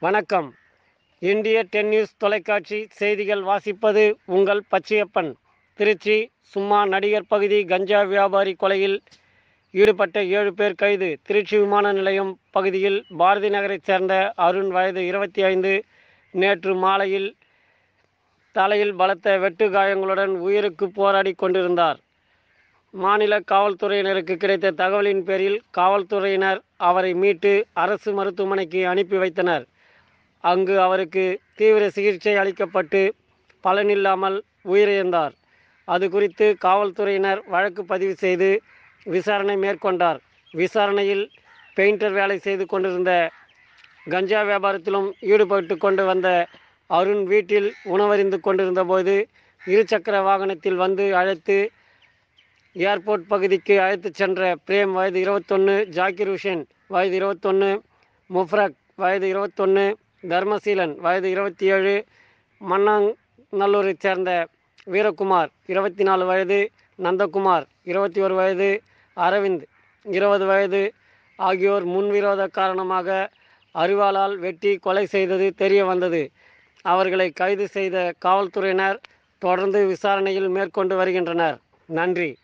வணக்கம் இந்திய ten news தொலைக்காட்சி செய்திகள் வாசிப்பது உங்கள் பச்சையப்பன் திருச்சி சும்மா நடிகர் பகுதி கஞ்சா வியாபாரி கொலையில் ஈடுபட்ட ஏழு பேர் கைது திருச்சி விமான நிலையம் பகுதியில் பாரதி நகரைச் சேர்ந்த அருண் வயது இருபத்தி ஐந்து நேற்று மாலையில் தலையில் பலத்த வெட்டு காயங்களுடன் உயிருக்கு போராடி கொண்டிருந்தார் மாநில காவல்துறையினருக்கு கிடைத்த தகவலின் பேரில் காவல்துறையினர் அவரை மீட்டு அரசு மருத்துவமனைக்கு அனுப்பி வைத்தனர் அங்கு அவருக்கு தீவிர சிகிச்சை அளிக்கப்பட்டு பலனில்லாமல் உயிரிழந்தார் அது குறித்து காவல்துறையினர் வழக்கு பதிவு செய்து விசாரணை மேற்கொண்டார் விசாரணையில் பெயிண்டர் வேலை செய்து கொண்டிருந்த கஞ்சா வியாபாரத்திலும் ஈடுபட்டு கொண்டு வந்த அருண் வீட்டில் உணவறிந்து கொண்டிருந்த போது இருசக்கர வாகனத்தில் வந்து அழைத்து ஏர்போர்ட் பகுதிக்கு அழைத்துச் சென்ற பிரேம் வயது இருபத்தொன்று ஜாக்கிர் ஹுசேன் வயது இருபத்தொன்று முஃப்ரக் வயது இருபத்தொன்று தர்மசீலன் வயது இருபத்தி ஏழு மண்ணாநல்லூரைச் சேர்ந்த வீரகுமார் இருபத்தி நாலு வயது நந்தகுமார் இருபத்தி ஒரு வயது அரவிந்த் இருபது வயது ஆகியோர் முன்விரோத காரணமாக அரிவாளால் வெட்டி கொலை செய்தது தெரிய வந்தது அவர்களை கைது செய்த காவல்துறையினர் தொடர்ந்து விசாரணையில் மேற்கொண்டு வருகின்றனர் நன்றி